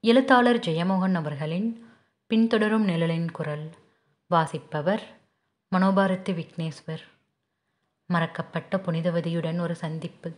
எழுத்தாளர் ஜெயமோகன் அவர்களின் பின்தொடரும் நிழலின் குரல் வாசிப்பவர் மனோபாரதி விக்னேஸ்வர் மறக்கப்பட்ட புனிதவதியுடன் ஒரு சந்திப்பு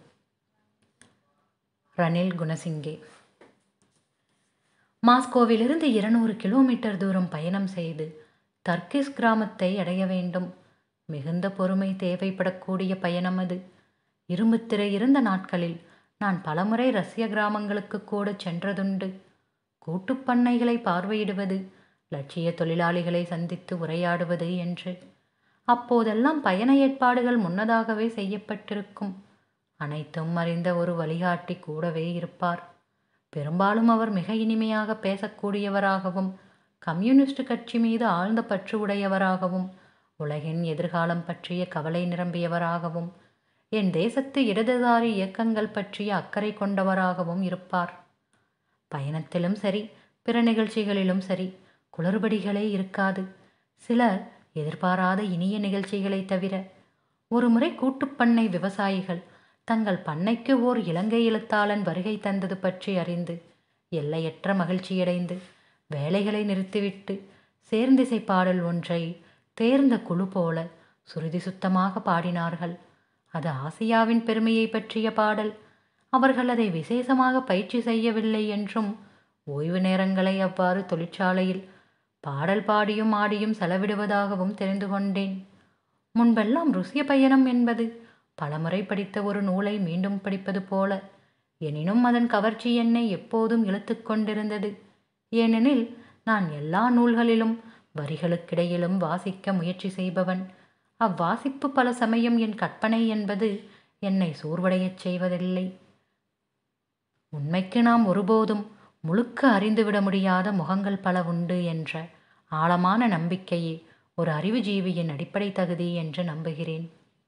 ரணில் குணசிங்கே மாஸ்கோவிலிருந்து இருநூறு கிலோமீட்டர் தூரம் பயணம் செய்து தர்கிஸ் கிராமத்தை அடைய வேண்டும் மிகுந்த பொறுமை தேவைப்படக்கூடிய பயணம் அது இரும்புத்திரை இருந்த நாட்களில் நான் பலமுறை ரஷ்ய கிராமங்களுக்கு கூட சென்றதுண்டு கூட்டுப் பண்ணைகளை பார்வையிடுவது லட்சிய தொழிலாளிகளை சந்தித்து உரையாடுவது என்று அப்போதெல்லாம் பயண ஏற்பாடுகள் முன்னதாகவே செய்யப்பட்டிருக்கும் அனைத்தும் அறிந்த ஒரு வழிகாட்டி கூடவே இருப்பார் பெரும்பாலும் அவர் மிக இனிமையாக பேசக்கூடியவராகவும் கம்யூனிஸ்ட் கட்சி மீது ஆழ்ந்த பற்று உடையவராகவும் உலகின் எதிர்காலம் பற்றிய கவலை நிரம்பியவராகவும் என் தேசத்து இடதுசாரி இயக்கங்கள் பற்றிய அக்கறை கொண்டவராகவும் இருப்பார் பயணத்திலும் சரி பிற நிகழ்ச்சிகளிலும் சரி குளறுபடிகளே இருக்காது சிலர் எதிர்பாராத இனிய நிகழ்ச்சிகளை தவிர ஒருமுறை கூட்டுப்பண்ணை விவசாயிகள் தங்கள் பண்ணைக்கு ஓர் இலங்கை எழுத்தாளன் வருகை தந்தது பற்றி அறிந்து எல்லையற்ற மகிழ்ச்சியடைந்து வேலைகளை நிறுத்திவிட்டு சேர்ந்திசை பாடல் ஒன்றை தேர்ந்த குழு போல சுருதி சுத்தமாக பாடினார்கள் அது ஆசியாவின் பெருமையை பற்றிய பாடல் அவர்கள் அதை விசேஷமாக பயிற்சி செய்யவில்லை என்றும் ஓய்வு நேரங்களை அவ்வாறு தொழிற்சாலையில் பாடல் பாடியும் ஆடியும் செலவிடுவதாகவும் தெரிந்து கொண்டேன் முன்பெல்லாம் ருசிய பயணம் என்பது பலமுறை படித்த ஒரு நூலை மீண்டும் படிப்பது போல எனினும் அதன் கவர்ச்சி என்னை எப்போதும் இழுத்து கொண்டிருந்தது ஏனெனில் நான் எல்லா நூல்களிலும் வரிகளுக்கிடையிலும் வாசிக்க முயற்சி செய்பவன் அவ்வாசிப்பு பல சமயம் என் கற்பனை என்பது என்னை சோர்வடையச் செய்வதில்லை உண்மைக்கு நாம் ஒருபோதும் முழுக்க அறிந்துவிட முடியாத முகங்கள் பல உண்டு என்ற ஆழமான நம்பிக்கையே ஒரு அறிவுஜீவியின் அடிப்படை தகுதி என்று நம்புகிறேன்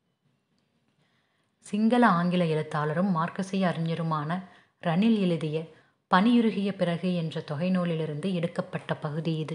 சிங்கள ஆங்கில எழுத்தாளரும் மார்க்கசிய அறிஞருமான ரணில் எழுதிய பனியுருகிய பிறகு என்ற தொகை நூலிலிருந்து எடுக்கப்பட்ட பகுதி இது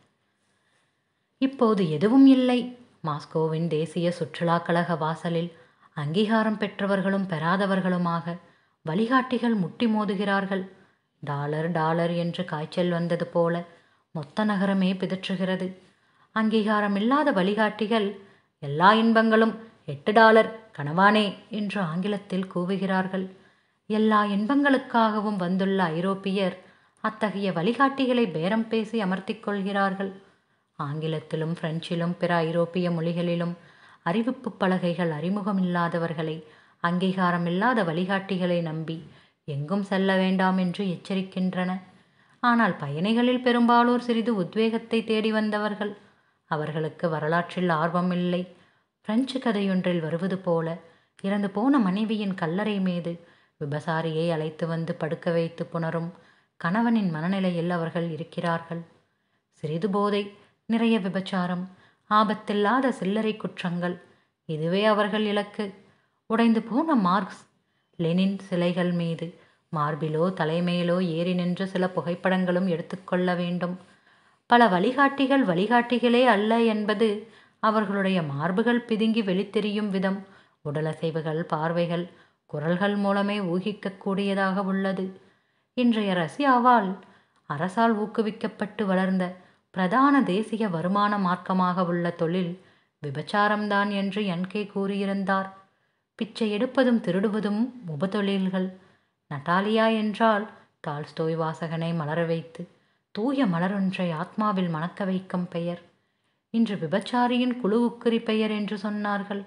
இப்போது எதுவும் இல்லை மாஸ்கோவின் தேசிய சுற்றுலா கழக வாசலில் அங்கீகாரம் பெற்றவர்களும் பெறாதவர்களுமாக வழிகாட்டிகள் முட்டி மோதுகிறார்கள் டாலர் டாலர் என்று காய்ச்சல் வந்தது போல மொத்த நகரமே பிதற்றுகிறது அங்கீகாரம் இல்லாத வழிகாட்டிகள் எல்லா இன்பங்களும் எட்டு டாலர் கனவானே என்று ஆங்கிலத்தில் கூவுகிறார்கள் எல்லா இன்பங்களுக்காகவும் வந்துள்ள ஐரோப்பியர் அத்தகைய வழிகாட்டிகளை பேரம் பேசி அமர்த்திக் கொள்கிறார்கள் ஆங்கிலத்திலும் பிரெஞ்சிலும் பிற ஐரோப்பிய மொழிகளிலும் அறிவிப்பு பலகைகள் அறிமுகமில்லாதவர்களை அங்கீகாரமில்லாத வழிகாட்டிகளை நம்பி எங்கும் செல்ல வேண்டாம் என்று எச்சரிக்கின்றன ஆனால் பயணிகளில் பெரும்பாலோர் சிறிது உத்வேகத்தை தேடி வந்தவர்கள் அவர்களுக்கு வரலாற்றில் ஆர்வம் இல்லை பிரெஞ்சு கதையொன்றில் வருவது போல இறந்து போன மனைவியின் கல்லறை மீது விபசாரியை அழைத்து வந்து படுக்க வைத்து புணரும் கணவனின் மனநிலையில் அவர்கள் இருக்கிறார்கள் சிறிது போதை நிறைய விபச்சாரம் ஆபத்தில்லாத சில்லறை குற்றங்கள் இதுவே அவர்கள் இலக்கு உடைந்து போன மார்க்ஸ் லெனின் சிலைகள் மீது மார்பிலோ தலைமையிலோ ஏறி நின்று சில புகைப்படங்களும் எடுத்துக்கொள்ள வேண்டும் பல வழிகாட்டிகள் வழிகாட்டிகளே அல்ல என்பது அவர்களுடைய மார்புகள் பிதுங்கி வெளித்தெரியும் விதம் உடலசைவுகள் பார்வைகள் குரல்கள் மூலமே ஊகிக்கக்கூடியதாக உள்ளது இன்றைய ரஷ்யாவால் அரசால் ஊக்குவிக்கப்பட்டு வளர்ந்த பிரதான தேசிய வருமான மார்க்கமாக உள்ள தொழில் விபச்சாரம்தான் என்று என்கே கூறியிருந்தார் பிச்சை எடுப்பதும் திருடுவதும் உபதொழில்கள் நட்டாலியா என்றால் டால்ஸ்டோய் வாசகனை மலர வைத்து தூய மலரொன்றை ஆத்மாவில் மணக்க வைக்கும் பெயர் இன்று விபச்சாரியின் குழு உக்குரி பெயர் என்று சொன்னார்கள்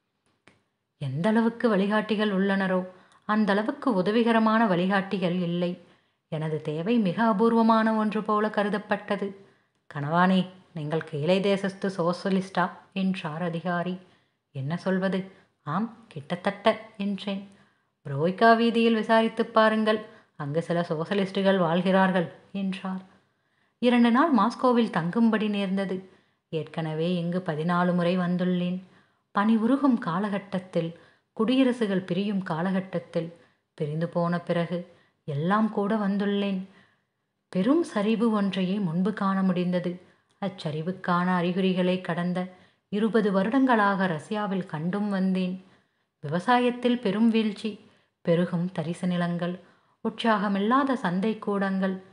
எந்த அளவுக்கு வழிகாட்டிகள் உள்ளனரோ அந்த அளவுக்கு உதவிகரமான வழிகாட்டிகள் இல்லை எனது தேவை மிக அபூர்வமான ஒன்று போல கருதப்பட்டது கணவானே நீங்கள் கீழே தேசஸ்து சோசலிஸ்டா என்றார் அதிகாரி என்ன சொல்வது ஆம் கிட்டத்தட்ட என்றேன் புரோய்கா வீதியில் விசாரித்து பாருங்கள் அங்கு சில சோசலிஸ்டுகள் வாழ்கிறார்கள் என்றார் இரண்டு நாள் மாஸ்கோவில் தங்கும்படி நேர்ந்தது ஏற்கனவே இங்கு பதினாலு முறை வந்துள்ளேன் பனி உருகும் காலகட்டத்தில் குடியரசுகள் பிரியும் காலகட்டத்தில் பிரிந்து போன பிறகு எல்லாம் கூட வந்துள்ளேன் பெரும் சரிவு ஒன்றையே முன்பு காண முடிந்தது அச்சரிவுக்கான அறிகுறிகளை கடந்த இருபது வருடங்களாக ரஷ்யாவில் கண்டும் வந்தேன் விவசாயத்தில் பெரும் வீழ்ச்சி பெருகும் தரிசு நிலங்கள் உற்சாகமில்லாத சந்தை கூடங்கள்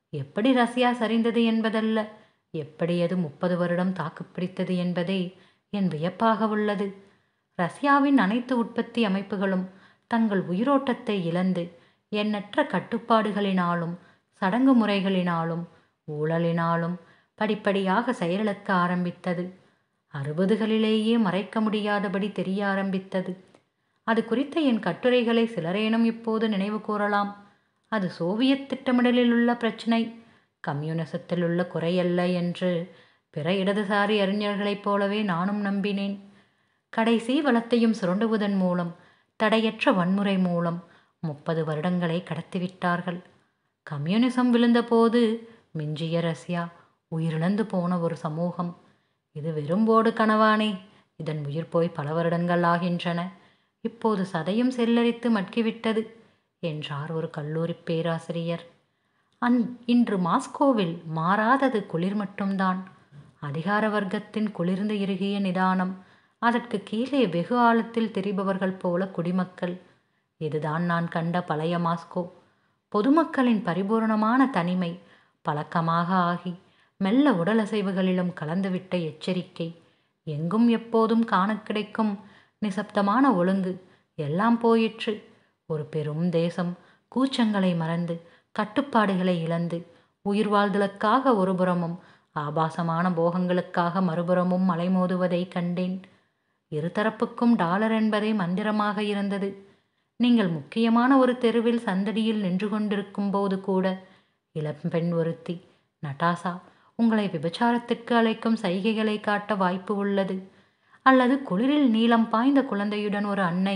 எப்படி ரஷ்யா சரிந்தது என்பதல்ல எப்படி அது முப்பது வருடம் தாக்குப்பிடித்தது என்பதே என் வியப்பாக உள்ளது ரஷ்யாவின் அனைத்து உற்பத்தி அமைப்புகளும் தங்கள் உயிரோட்டத்தை இழந்து எண்ணற்ற கட்டுப்பாடுகளினாலும் சடங்கு முறைகளினாலும் ஊழலினாலும் படிப்படியாக செயலிழக்க ஆரம்பித்தது அறுபதுகளிலேயே மறைக்க முடியாதபடி தெரிய ஆரம்பித்தது அது குறித்த என் கட்டுரைகளை சிலரேனும் இப்போது நினைவு கூறலாம் அது சோவியத் திட்டமிடலில் உள்ள பிரச்சினை கம்யூனிசத்தில் உள்ள குறையல்ல என்று பிற இடதுசாரி அறிஞர்களைப் போலவே நானும் நம்பினேன் கடைசி வளத்தையும் சுரண்டுவதன் மூலம் தடையற்ற வன்முறை மூலம் முப்பது வருடங்களை கடத்திவிட்டார்கள் கம்யூனிசம் விழுந்தபோது மிஞ்சிய ரஷ்யா உயிரிழந்து போன ஒரு சமூகம் இது வெறும்போடு கனவானே இதன் உயிர் போய் பல வருடங்கள் ஆகின்றன இப்போது சதையும் செல்லரித்து மட்கிவிட்டது என்றார் ஒரு கல்லூரி பேராசிரியர் அன் இன்று மாஸ்கோவில் மாறாதது குளிர் மட்டும்தான் அதிகார வர்க்கத்தின் குளிர்ந்து இறுகிய நிதானம் அதற்கு கீழே வெகு ஆழத்தில் தெரிபவர்கள் போல குடிமக்கள் இதுதான் நான் கண்ட பழைய மாஸ்கோ பொதுமக்களின் பரிபூர்ணமான தனிமை பழக்கமாக ஆகி மெல்ல உடலசைவுகளிலும் கலந்துவிட்ட எச்சரிக்கை எங்கும் எப்போதும் காண கிடைக்கும் நிசப்தமான ஒழுங்கு எல்லாம் போயிற்று ஒரு பெரும் தேசம் கூச்சங்களை மறந்து கட்டுப்பாடுகளை இழந்து உயிர் வாழ்தலுக்காக ஒருபுறமும் ஆபாசமான போகங்களுக்காக மறுபுறமும் அலைமோதுவதை கண்டேன் இருதரப்புக்கும் டாலர் என்பதே மந்திரமாக இருந்தது நீங்கள் முக்கியமான ஒரு தெருவில் சந்தடியில் நின்று கொண்டிருக்கும் போது கூட இளம்பெண் ஒருத்தி நட்டாசா உங்களை விபச்சாரத்திற்கு அழைக்கும் சைகைகளை காட்ட வாய்ப்பு உள்ளது அல்லது குளிரில் நீளம் பாய்ந்த குழந்தையுடன் ஒரு அன்னை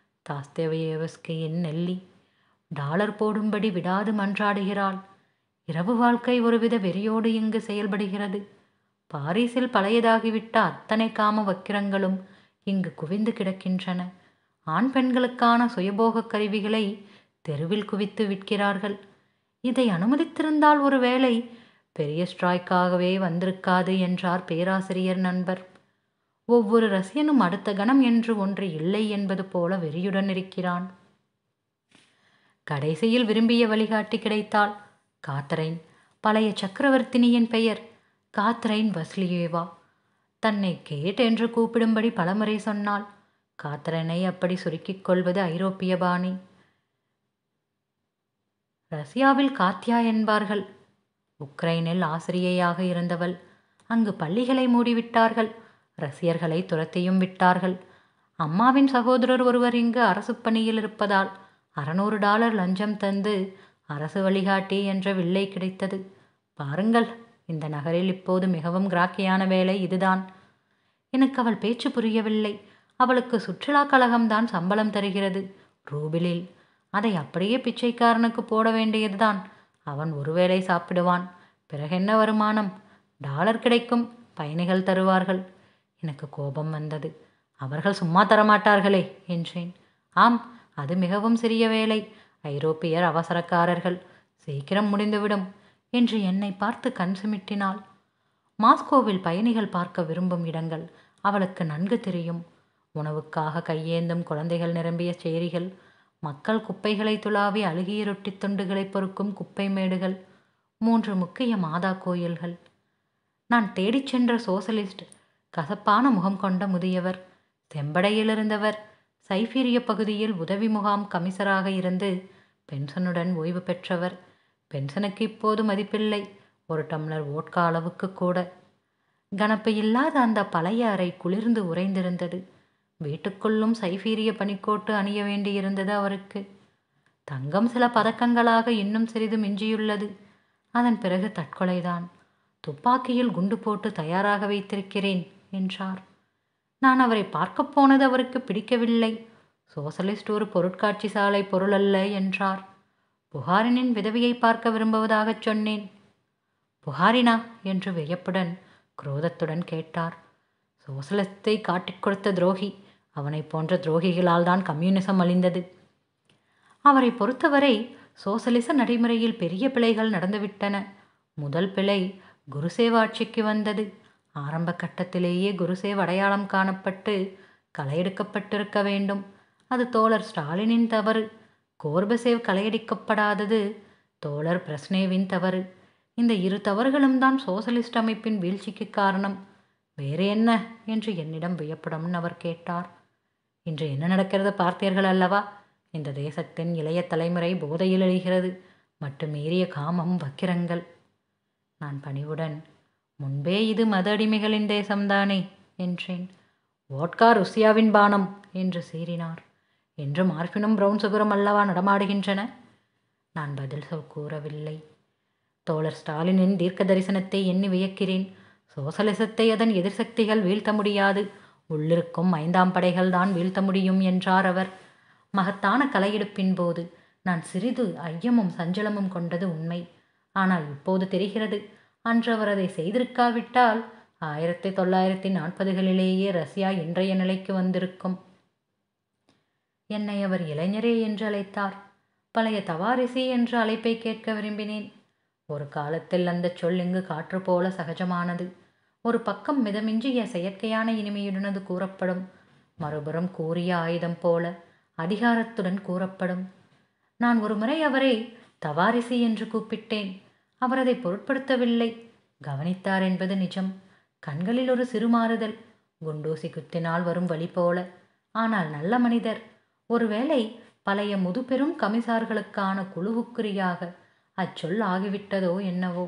தாஸ்தேவயேவஸ்கியின் நெல்லி டாலர் போடும்படி விடாது மன்றாடுகிறாள் இரவு வாழ்க்கை ஒருவித வெறியோடு இங்கு செயல்படுகிறது பாரிஸில் பழையதாகிவிட்ட அத்தனை காம வக்கிரங்களும் இங்கு குவிந்து கிடக்கின்றன ஆண் பெண்களுக்கான சுயபோக கருவிகளை தெருவில் குவித்து விற்கிறார்கள் இதை அனுமதித்திருந்தால் ஒருவேளை பெரிய ஸ்ட்ராய்க்காகவே வந்திருக்காது என்றார் பேராசிரியர் நண்பர் ஒவ்வொரு ரசியனும் அடுத்த கணம் என்று ஒன்று இல்லை என்பது போல வெறியுடன் இருக்கிறான் கடைசியில் விரும்பிய வழிகாட்டி கிடைத்தாள் காத்தரைன் பழைய சக்கரவர்த்தினியின் பெயர் காத்தரைன் வஸ்லியேவா தன்னை கேட் என்று கூப்பிடும்படி பலமுறை சொன்னாள் காத்தரனை அப்படி சுருக்கிக் கொள்வது ஐரோப்பிய பாணி ரஷ்யாவில் காத்யா என்பார்கள் உக்ரைனில் ஆசிரியையாக இருந்தவள் அங்கு பள்ளிகளை மூடிவிட்டார்கள் ரசியர்களை துரத்தியும் விட்டார்கள் அம்மாவின் சகோதரர் ஒருவர் இங்கு அரசு பணியில் இருப்பதால் அறநூறு டாலர் லஞ்சம் தந்து அரசு வழிகாட்டி என்ற வில்லை கிடைத்தது பாருங்கள் இந்த நகரில் இப்போது மிகவும் கிராக்கியான வேலை இதுதான் எனக்கு அவள் பேச்சு புரியவில்லை அவளுக்கு சுற்றுலா கழகம்தான் சம்பளம் தருகிறது ரூபிலில் அதை அப்படியே பிச்சைக்காரனுக்கு போட வேண்டியதுதான் அவன் ஒருவேளை சாப்பிடுவான் பிறகென்ன வருமானம் டாலர் கிடைக்கும் பயணிகள் தருவார்கள் எனக்கு கோபம் வந்தது அவர்கள் சும்மா தரமாட்டார்களே என்றேன் ஆம் அது மிகவும் சிறிய வேலை ஐரோப்பியர் அவசரக்காரர்கள் சீக்கிரம் முடிந்துவிடும் என்று என்னை பார்த்து கண் சிமிட்டினாள் மாஸ்கோவில் பயணிகள் பார்க்க விரும்பும் இடங்கள் அவளுக்கு நன்கு தெரியும் உணவுக்காக கையேந்தும் குழந்தைகள் நிரம்பிய சேரிகள் மக்கள் குப்பைகளை துளாவி அழுகிய ரொட்டி துண்டுகளை பொறுக்கும் குப்பை மேடுகள் மூன்று முக்கிய மாதா கோயில்கள் நான் தேடிச் சென்ற சோசலிஸ்ட் கசப்பான முகம் கொண்ட முதியவர் செம்படையில் இருந்தவர் சைபீரிய பகுதியில் உதவி முகாம் கமிசராக இருந்து பென்ஷனுடன் ஓய்வு பெற்றவர் பென்ஷனுக்கு இப்போது மதிப்பில்லை ஒரு டம்ளர் ஓட்கா அளவுக்கு கூட கனப்பு இல்லாத அந்த பழைய அறை குளிர்ந்து உறைந்திருந்தது வீட்டுக்குள்ளும் சைபீரிய பனிக்கோட்டு அணிய வேண்டியிருந்தது அவருக்கு தங்கம் சில பதக்கங்களாக இன்னும் சிறிது மிஞ்சியுள்ளது அதன் பிறகு தற்கொலைதான் துப்பாக்கியில் குண்டு போட்டு தயாராக வைத்திருக்கிறேன் என்றார் நான் அவரை பார்க்கப் போனது அவருக்கு பிடிக்கவில்லை சோசலிஸ்ட் ஒரு பொருட்காட்சி சாலை பொருள் அல்ல என்றார் புகாரினின் விதவியை பார்க்க விரும்புவதாகச் சொன்னேன் புகாரினா என்று வியப்புடன் குரோதத்துடன் கேட்டார் சோசலிசத்தை காட்டிக் கொடுத்த துரோகி அவனை போன்ற துரோகிகளால் தான் கம்யூனிசம் அழிந்தது அவரை பொறுத்தவரை சோசலிச நடைமுறையில் பெரிய பிழைகள் நடந்துவிட்டன முதல் பிழை குருசேவ ஆட்சிக்கு வந்தது ஆரம்ப கட்டத்திலேயே குருசேவ் அடையாளம் காணப்பட்டு களையெடுக்கப்பட்டிருக்க வேண்டும் அது தோழர் ஸ்டாலினின் தவறு கோர்பசேவ் களையடிக்கப்படாதது தோழர் பிரஸ்னேவின் தவறு இந்த இரு தவறுகளும் தான் சோசலிஸ்ட் அமைப்பின் வீழ்ச்சிக்கு காரணம் வேறு என்ன என்று என்னிடம் வியப்புடன் அவர் கேட்டார் இன்று என்ன நடக்கிறது பார்த்தீர்கள் அல்லவா இந்த தேசத்தின் இளைய தலைமுறை போதையில் எழுகிறது மட்டும் மீறிய காமம் வக்கிரங்கள் நான் பணிவுடன் முன்பே இது மத அடிமைகளின் தேசம்தானே என்றேன் வோட்கா ருசியாவின் பானம் என்று சீறினார் என்று மார்பினும் பிரவுன் சுகரும் அல்லவா நடமாடுகின்றன நான் பதில் சொல் கூறவில்லை தோழர் ஸ்டாலினின் தீர்க்க தரிசனத்தை எண்ணி வியக்கிறேன் சோசலிசத்தை அதன் எதிர்சக்திகள் வீழ்த்த முடியாது உள்ளிருக்கும் ஐந்தாம் படைகள் தான் வீழ்த்த முடியும் என்றார் அவர் மகத்தான கலையெடுப்பின் போது நான் சிறிது ஐயமும் சஞ்சலமும் கொண்டது உண்மை ஆனால் இப்போது தெரிகிறது அன்று அவர் அதை செய்திருக்காவிட்டால் ஆயிரத்தி தொள்ளாயிரத்தி நாற்பதுகளிலேயே ரஷ்யா இன்றைய நிலைக்கு வந்திருக்கும் என்னை அவர் இளைஞரே என்று அழைத்தார் பழைய தவாரிசி என்ற அழைப்பை கேட்க விரும்பினேன் ஒரு காலத்தில் அந்த சொல் இங்கு காற்று போல சகஜமானது ஒரு பக்கம் மிதமிஞ்சிய செயற்கையான இனிமையுடனது கூறப்படும் மறுபுறம் கூறிய ஆயுதம் போல அதிகாரத்துடன் கூறப்படும் நான் ஒருமுறை அவரை தவாரிசி என்று கூப்பிட்டேன் அவர் அதை பொருட்படுத்தவில்லை கவனித்தார் என்பது நிஜம் கண்களில் ஒரு சிறு மாறுதல் குண்டூசி குத்தினால் வரும் வழி போல ஆனால் நல்ல மனிதர் ஒருவேளை பழைய முதுபெரும் கமிசார்களுக்கான குழுவுக்குரியாக அச்சொல் ஆகிவிட்டதோ என்னவோ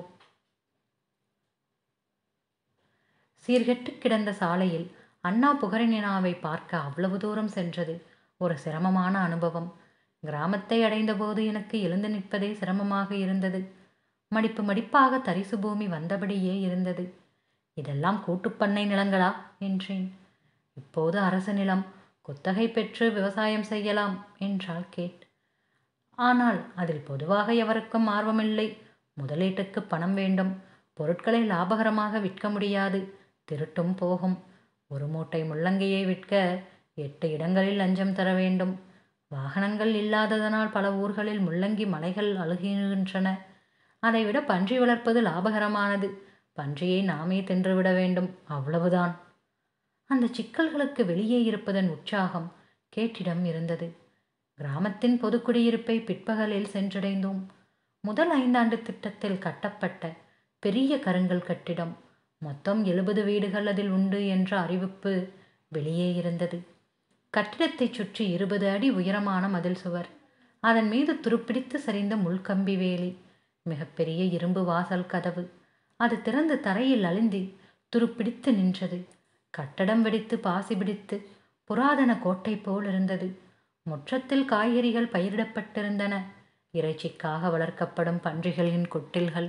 சீர்கெட்டு கிடந்த சாலையில் அண்ணா புகழினாவை பார்க்க அவ்வளவு தூரம் சென்றது ஒரு சிரமமான அனுபவம் கிராமத்தை அடைந்தபோது எனக்கு எழுந்து நிற்பதே சிரமமாக இருந்தது மடிப்பு மடிப்பாக தரிசு பூமி வந்தபடியே இருந்தது இதெல்லாம் கூட்டுப்பண்ணை நிலங்களா என்றேன் இப்போது அரசு நிலம் குத்தகை பெற்று விவசாயம் செய்யலாம் என்றாள் கேட் ஆனால் அதில் பொதுவாக எவருக்கும் ஆர்வமில்லை முதலீட்டுக்கு பணம் வேண்டும் பொருட்களை லாபகரமாக விற்க முடியாது திருட்டும் போகும் ஒரு மூட்டை முள்ளங்கியை விற்க எட்டு இடங்களில் லஞ்சம் தர வேண்டும் வாகனங்கள் இல்லாததனால் பல ஊர்களில் முள்ளங்கி மலைகள் அழுகின்றன அதைவிட பன்றி வளர்ப்பது லாபகரமானது பன்றியை நாமே தின்றுவிட வேண்டும் அவ்வளவுதான் அந்த சிக்கல்களுக்கு வெளியே இருப்பதன் உற்சாகம் கேட்டிடம் இருந்தது கிராமத்தின் பொதுக்குடியிருப்பை பிற்பகலில் சென்றடைந்தோம் முதல் ஐந்தாண்டு திட்டத்தில் கட்டப்பட்ட பெரிய கருங்கல் கட்டிடம் மொத்தம் எழுபது வீடுகள் அதில் உண்டு என்ற அறிவிப்பு வெளியே இருந்தது கட்டிடத்தைச் சுற்றி இருபது அடி உயரமான மதில் சுவர் அதன் மீது துருப்பிடித்து சரிந்த முள்கம்பி வேலி மிகப்பெரிய இரும்பு வாசல் கதவு அது திறந்து தரையில் அழிந்தி துருப்பிடித்து நின்றது கட்டடம் வெடித்து பாசி பிடித்து புராதன கோட்டை போல் இருந்தது முற்றத்தில் காய்கறிகள் பயிரிடப்பட்டிருந்தன இறைச்சிக்காக வளர்க்கப்படும் பன்றிகளின் கொட்டில்கள்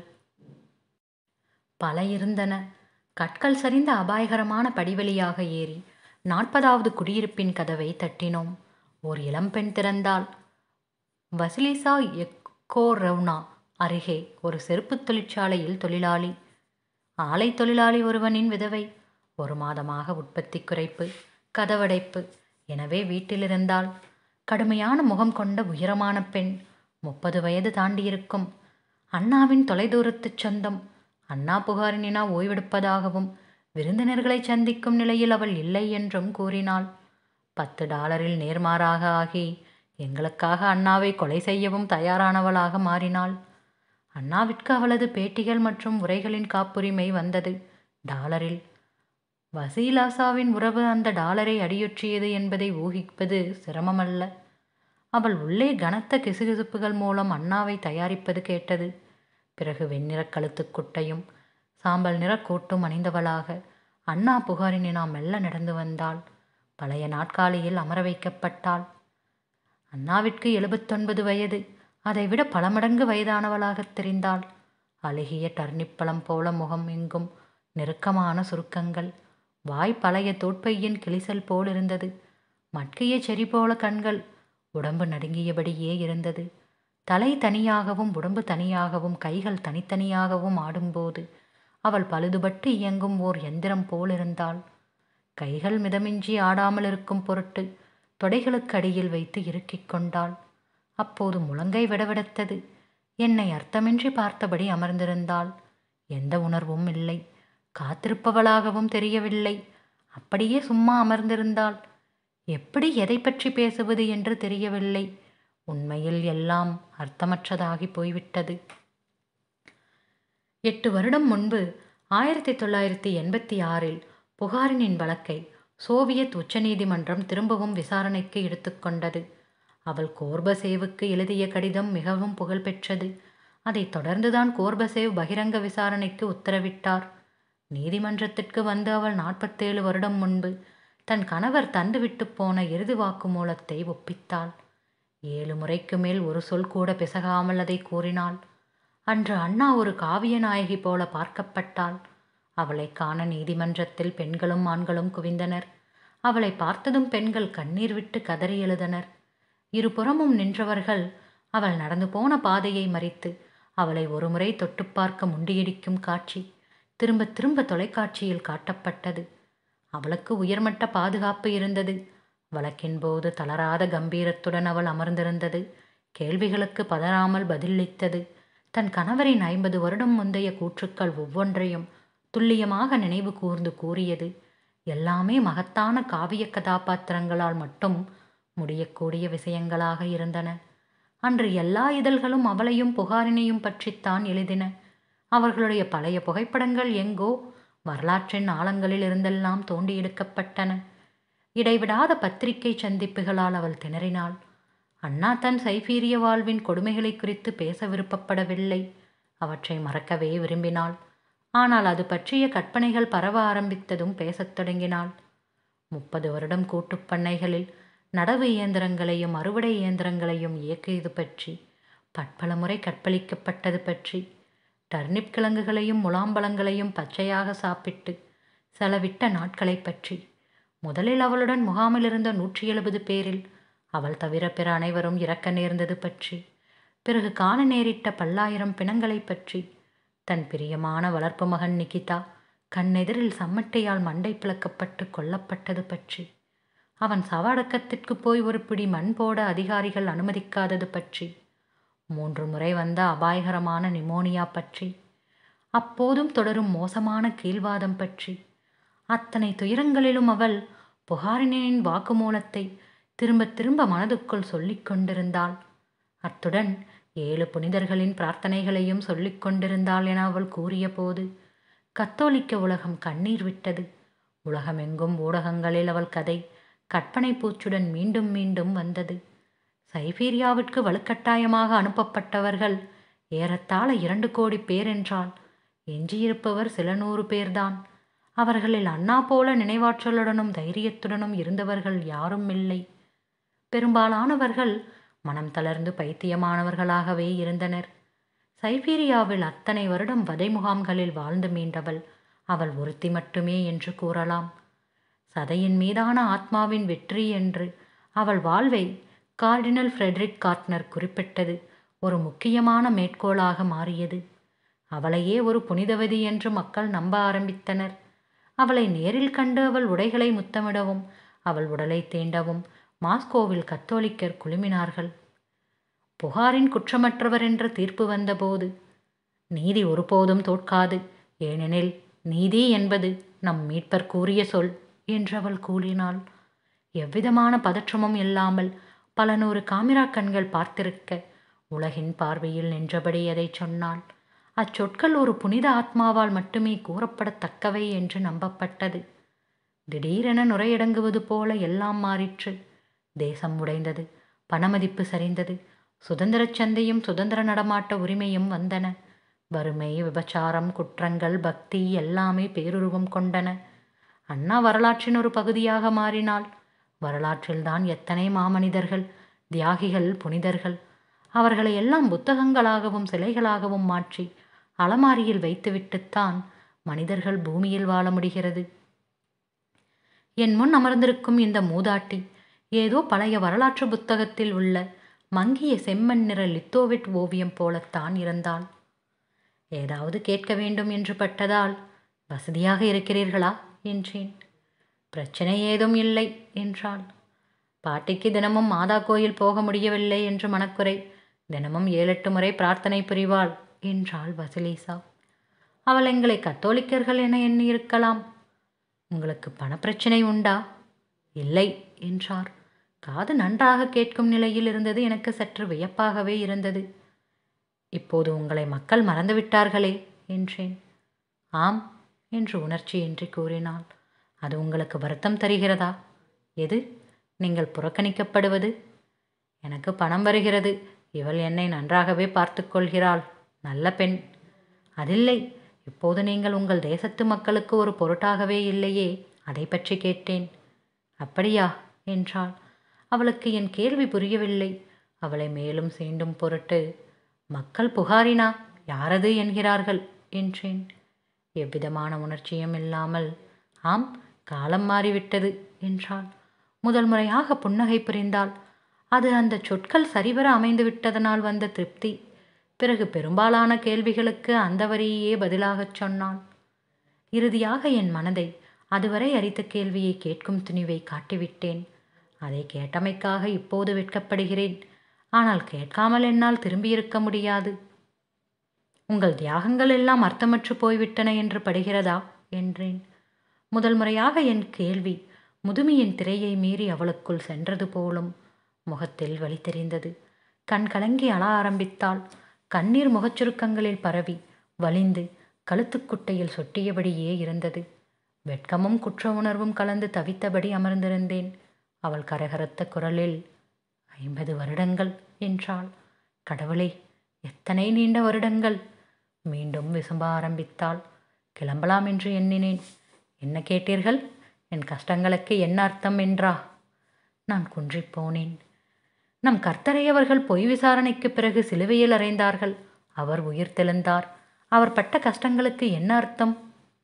பல இருந்தன கற்கள் சரிந்த அபாயகரமான படிவழியாக ஏறி நாற்பதாவது குடியிருப்பின் கதவை தட்டினோம் ஓர் இளம்பெண் திறந்தாள் வசிலிசா எக்கோரவ்னா அருகே ஒரு செருப்பு தொழிற்சாலையில் தொழிலாளி ஆலை தொழிலாளி ஒருவனின் விதவை ஒரு மாதமாக உற்பத்தி குறைப்பு கதவடைப்பு எனவே வீட்டிலிருந்தால் கடுமையான முகம் கொண்ட உயரமான பெண் முப்பது வயது தாண்டியிருக்கும் அண்ணாவின் தொலைதூரத்துச் சொந்தம் அண்ணா புகாரினா ஓய்வெடுப்பதாகவும் விருந்தினர்களை சந்திக்கும் நிலையில் அவள் இல்லை என்றும் கூறினாள் பத்து டாலரில் நேர்மாறாக ஆகி எங்களுக்காக அண்ணாவை கொலை செய்யவும் தயாரானவளாக மாறினாள் அண்ணாவிற்கு அவளது பேட்டிகள் மற்றும் உரைகளின் காப்புரிமை வந்தது டாலரில் வசீலாசாவின் உறவு அந்த டாலரை அடியொற்றியது என்பதை ஊகிப்பது சிரமமல்ல அவள் உள்ளே கனத்த கிசுகிசுப்புகள் மூலம் அண்ணாவை தயாரிப்பது கேட்டது பிறகு வெண்ணிறக் கழுத்துக் குட்டையும் சாம்பல் நிறக் கோட்டும் அணிந்தவளாக அண்ணா புகாரினை நாம் மெல்ல நடந்து வந்தாள் பழைய நாட்காலியில் அமர வைக்கப்பட்டாள் அண்ணாவிற்கு எழுபத்தொன்பது வயது அதைவிட பல மடங்கு வயதானவளாகத் தெரிந்தாள் அழுகிய டர்னிப்பழம் போல முகம் எங்கும் நெருக்கமான சுருக்கங்கள் வாய் பழைய தோட்பையின் கிளிசல் போல் இருந்தது மட்கிய செறி போல கண்கள் உடம்பு நடுங்கியபடியே இருந்தது தலை தனியாகவும் உடம்பு தனியாகவும் கைகள் தனித்தனியாகவும் ஆடும்போது அவள் பழுதுபட்டு இயங்கும் ஓர் எந்திரம் போலிருந்தாள் கைகள் மிதமின்றி ஆடாமல் இருக்கும் பொருட்டு தொடைகளுக்கு அடியில் வைத்து இறுக்கிக் கொண்டாள் அப்போது முழங்கை விடவிடத்தது என்னை அர்த்தமின்றி பார்த்தபடி அமர்ந்திருந்தாள் எந்த உணர்வும் இல்லை காத்திருப்பவளாகவும் தெரியவில்லை அப்படியே சும்மா அமர்ந்திருந்தாள் எப்படி எதை பற்றி பேசுவது என்று தெரியவில்லை உண்மையில் எல்லாம் அர்த்தமற்றதாகி போய்விட்டது எட்டு வருடம் முன்பு ஆயிரத்தி தொள்ளாயிரத்தி எண்பத்தி ஆறில் புகாரினின் வழக்கை சோவியத் உச்சநீதிமன்றம் திரும்பவும் விசாரணைக்கு எடுத்துக்கொண்டது அவள் கோர்பசேவுக்கு எழுதிய கடிதம் மிகவும் புகழ்பெற்றது அதைத் தொடர்ந்துதான் கோர்பசேவ் பகிரங்க விசாரணைக்கு உத்தரவிட்டார் நீதிமன்றத்திற்கு வந்து அவள் நாற்பத்தேழு வருடம் முன்பு தன் கணவர் தந்துவிட்டு போன இறுதி வாக்குமூலத்தை ஒப்பித்தாள் ஏழு முறைக்கு மேல் ஒரு சொல் கூட பிசகாமல் அதை கூறினாள் அன்று அண்ணா ஒரு காவிய நாயகி போல பார்க்கப்பட்டாள் அவளை காண நீதிமன்றத்தில் பெண்களும் ஆண்களும் குவிந்தனர் அவளை பார்த்ததும் பெண்கள் கண்ணீர் விட்டு கதறி எழுதனர் இருபுறமும் நின்றவர்கள் அவள் நடந்து போன பாதையை மறித்து அவளை ஒருமுறை தொட்டு பார்க்க முண்டியடிக்கும் காட்சி திரும்ப திரும்ப தொலைக்காட்சியில் காட்டப்பட்டது அவளுக்கு உயர்மட்ட பாதுகாப்பு இருந்தது வழக்கின் போது தளராத கம்பீரத்துடன் அவள் அமர்ந்திருந்தது கேள்விகளுக்கு பதறாமல் பதிலளித்தது தன் கணவரின் ஐம்பது வருடம் முந்தைய கூற்றுக்கள் ஒவ்வொன்றையும் துல்லியமாக நினைவு கூர்ந்து கூறியது எல்லாமே மகத்தான காவிய கதாபாத்திரங்களால் மட்டும் முடியக்கூடிய விஷயங்களாக இருந்தன அன்று எல்லா இதழ்களும் அவளையும் புகாரினையும் பற்றித்தான் எழுதின அவர்களுடைய பழைய புகைப்படங்கள் எங்கோ வரலாற்றின் ஆழங்களில் இருந்தெல்லாம் தோண்டி எடுக்கப்பட்டன இடைவிடாத பத்திரிகை சந்திப்புகளால் அவள் திணறினாள் அண்ணா தன் சைபீரிய வாழ்வின் கொடுமைகளை குறித்து பேச விருப்பப்படவில்லை அவற்றை மறக்கவே விரும்பினாள் ஆனால் அது பற்றிய கற்பனைகள் பரவ ஆரம்பித்ததும் பேசத் தொடங்கினாள் முப்பது வருடம் கூட்டுப் பண்ணைகளில் நடவு இயந்திரங்களையும் அறுவடை இயந்திரங்களையும் இயக்கியது பற்றி பற்பல முறை கற்பழிக்கப்பட்டது பற்றி டர்னிப் கிழங்குகளையும் முலாம்பழங்களையும் பச்சையாக சாப்பிட்டு செலவிட்ட நாட்களை பற்றி முதலில் அவளுடன் முகாமில் இருந்த நூற்றி எழுபது பேரில் அவள் தவிர பிற அனைவரும் இறக்க நேர்ந்தது பற்றி பிறகு காண நேரிட்ட பல்லாயிரம் பிணங்களை பற்றி தன் பிரியமான வளர்ப்பு மகன் நிகிதா கண்ணெதிரில் சம்மட்டையால் மண்டை பிளக்கப்பட்டு கொல்லப்பட்டது பற்றி அவன் சவடக்கத்திற்கு போய் ஒரு பிடி மண் போட அதிகாரிகள் அனுமதிக்காதது பற்றி மூன்று முறை வந்த அபாயகரமான நிமோனியா பற்றி அப்போதும் தொடரும் மோசமான கீழ்வாதம் பற்றி அத்தனை துயரங்களிலும் அவள் புகாரினின் வாக்குமூலத்தை திரும்ப திரும்ப மனதுக்குள் சொல்லிக் கொண்டிருந்தாள் அத்துடன் ஏழு புனிதர்களின் பிரார்த்தனைகளையும் சொல்லிக் கொண்டிருந்தாள் என அவள் கூறியபோது கத்தோலிக்க உலகம் கண்ணீர் விட்டது உலகமெங்கும் ஊடகங்களில் அவள் கதை கற்பனை பூச்சுடன் மீண்டும் மீண்டும் வந்தது சைபீரியாவிற்கு வலுக்கட்டாயமாக அனுப்பப்பட்டவர்கள் ஏறத்தாழ இரண்டு கோடி பேர் என்றால் எஞ்சியிருப்பவர் சில நூறு பேர்தான் அவர்களில் அண்ணா போல நினைவாற்றலுடனும் தைரியத்துடனும் இருந்தவர்கள் யாரும் இல்லை பெரும்பாலானவர்கள் மனம் தளர்ந்து பைத்தியமானவர்களாகவே இருந்தனர் சைபீரியாவில் அத்தனை வருடம் வதை முகாம்களில் வாழ்ந்து மீண்டவள் அவள் ஒருத்தி மட்டுமே என்று கூறலாம் சதையின் மீதான ஆத்மாவின் வெற்றி என்று அவள் வாழ்வை கார்டினல் ஃப்ரெட்ரிக் கார்ட்னர் குறிப்பிட்டது ஒரு முக்கியமான மேற்கோளாக மாறியது அவளையே ஒரு புனிதவதி என்று மக்கள் நம்ப ஆரம்பித்தனர் அவளை நேரில் கண்டு அவள் உடைகளை முத்தமிடவும் அவள் உடலை தீண்டவும் மாஸ்கோவில் கத்தோலிக்கர் குழுமினார்கள் புகாரின் குற்றமற்றவர் என்ற தீர்ப்பு வந்தபோது நீதி ஒருபோதும் தோற்காது ஏனெனில் நீதி என்பது நம் மீட்பர் கூறிய சொல் என்று அவள் கூறினாள் எவ்விதமான பதற்றமும் இல்லாமல் பல நூறு காமிரா கண்கள் பார்த்திருக்க உலகின் பார்வையில் நின்றபடி அதை சொன்னாள் அச்சொற்கள் ஒரு புனித ஆத்மாவால் மட்டுமே கூறப்படத்தக்கவை என்று நம்பப்பட்டது திடீரென நுரையடங்குவது போல எல்லாம் மாறிற்று தேசம் உடைந்தது பணமதிப்பு சரிந்தது சுதந்திரச் சந்தையும் சுதந்திர நடமாட்ட உரிமையும் வந்தன வறுமை விபச்சாரம் குற்றங்கள் பக்தி எல்லாமே பேருருவம் கொண்டன அண்ணா வரலாற்றின் ஒரு பகுதியாக மாறினாள் வரலாற்றில்தான் எத்தனை மாமனிதர்கள் தியாகிகள் புனிதர்கள் அவர்களை எல்லாம் புத்தகங்களாகவும் சிலைகளாகவும் மாற்றி அலமாரியில் வைத்துவிட்டுத்தான் மனிதர்கள் பூமியில் வாழ முடிகிறது என் முன் அமர்ந்திருக்கும் இந்த மூதாட்டி ஏதோ பழைய வரலாற்று புத்தகத்தில் உள்ள மங்கிய செம்மண் நிற லித்தோவிட் ஓவியம் போலத்தான் இருந்தாள் ஏதாவது கேட்க வேண்டும் என்று பட்டதால் வசதியாக இருக்கிறீர்களா என்றேன் பிரச்சனை ஏதும் இல்லை என்றாள் பாட்டிக்கு தினமும் மாதா கோயில் போக முடியவில்லை என்று மனக்குறை தினமும் ஏழெட்டு முறை பிரார்த்தனை புரிவாள் என்றாள் வசிலேசா அவள் எங்களை கத்தோலிக்கர்கள் என எண்ணியிருக்கலாம் உங்களுக்கு பணப்பிரச்சனை உண்டா இல்லை என்றார் காது நன்றாக கேட்கும் நிலையில் இருந்தது எனக்கு சற்று வியப்பாகவே இருந்தது இப்போது உங்களை மக்கள் மறந்துவிட்டார்களே என்றேன் ஆம் என்று உணர்ச்சியின்றி கூறினாள் அது உங்களுக்கு வருத்தம் தருகிறதா எது நீங்கள் புறக்கணிக்கப்படுவது எனக்கு பணம் வருகிறது இவள் என்னை நன்றாகவே பார்த்து கொள்கிறாள் நல்ல பெண் அதில்லை இப்போது நீங்கள் உங்கள் தேசத்து மக்களுக்கு ஒரு பொருட்டாகவே இல்லையே அதை பற்றி கேட்டேன் அப்படியா என்றாள் அவளுக்கு என் கேள்வி புரியவில்லை அவளை மேலும் சீண்டும் பொருட்டு மக்கள் புகாரினா யாரது என்கிறார்கள் என்றேன் எவ்விதமான உணர்ச்சியும் இல்லாமல் ஆம் காலம் மாறிவிட்டது என்றாள் முதல் முறையாக புன்னகை புரிந்தாள் அது அந்த சொற்கள் சரிவர அமைந்து விட்டதனால் வந்த திருப்தி பிறகு பெரும்பாலான கேள்விகளுக்கு அந்த வரியே பதிலாகச் சொன்னாள் இறுதியாக என் மனதை அதுவரை அரித்த கேள்வியை கேட்கும் துணிவை காட்டிவிட்டேன் அதை கேட்டமைக்காக இப்போது வெட்கப்படுகிறேன் ஆனால் கேட்காமல் என்னால் திரும்பியிருக்க முடியாது உங்கள் தியாகங்கள் எல்லாம் அர்த்தமற்று போய்விட்டன என்று படுகிறதா என்றேன் முதல் முறையாக என் கேள்வி முதுமையின் திரையை மீறி அவளுக்குள் சென்றது போலும் முகத்தில் வலி தெரிந்தது கண் கலங்கி அழ ஆரம்பித்தாள் கண்ணீர் முகச்சுருக்கங்களில் பரவி வலிந்து கழுத்துக்குட்டையில் சொட்டியபடியே இருந்தது வெட்கமும் குற்ற உணர்வும் கலந்து தவித்தபடி அமர்ந்திருந்தேன் அவள் கரகரத்த குரலில் ஐம்பது வருடங்கள் என்றாள் கடவுளே எத்தனை நீண்ட வருடங்கள் மீண்டும் விசும்ப ஆரம்பித்தாள் கிளம்பலாம் என்று எண்ணினேன் என்ன கேட்டீர்கள் என் கஷ்டங்களுக்கு என்ன அர்த்தம் என்றா நான் குன்றிப் போனேன் நம் கர்த்தரை அவர்கள் பொய் விசாரணைக்கு பிறகு சிலுவையில் அறைந்தார்கள் அவர் உயிர் தெழுந்தார் அவர் பட்ட கஷ்டங்களுக்கு என்ன அர்த்தம்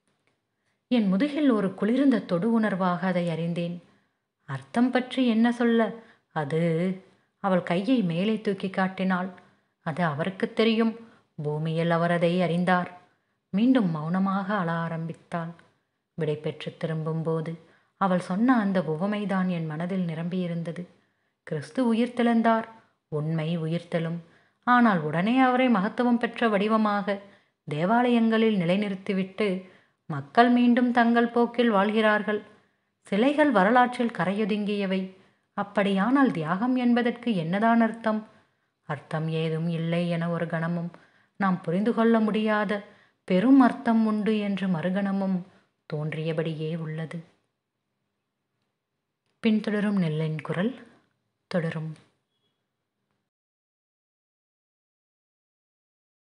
என் முதுகில் ஒரு குளிர்ந்த தொடு உணர்வாக அதை அறிந்தேன் அர்த்தம் பற்றி என்ன சொல்ல அது அவள் கையை மேலே தூக்கி காட்டினாள் அது அவருக்கு தெரியும் பூமியில் அவர் அதை அறிந்தார் மீண்டும் மௌனமாக அழ ஆரம்பித்தாள் விடை பெற்று திரும்பும்போது அவள் சொன்ன அந்த உவமைதான் என் மனதில் நிரம்பியிருந்தது கிறிஸ்து உயிர்த்தெழுந்தார் உண்மை உயிர்த்தெழும் ஆனால் உடனே அவரை மகத்துவம் பெற்ற வடிவமாக தேவாலயங்களில் நிலைநிறுத்திவிட்டு மக்கள் மீண்டும் தங்கள் போக்கில் வாழ்கிறார்கள் சிலைகள் வரலாற்றில் கரையொதுங்கியவை அப்படியானால் தியாகம் என்பதற்கு என்னதான் அர்த்தம் அர்த்தம் ஏதும் இல்லை என ஒரு கணமும் நாம் புரிந்து கொள்ள முடியாத பெரும் அர்த்தம் உண்டு என்று மறுகணமும் தோன்றியபடியே உள்ளது பின்தொடரும் நெல்லின் குரல் தொடரும்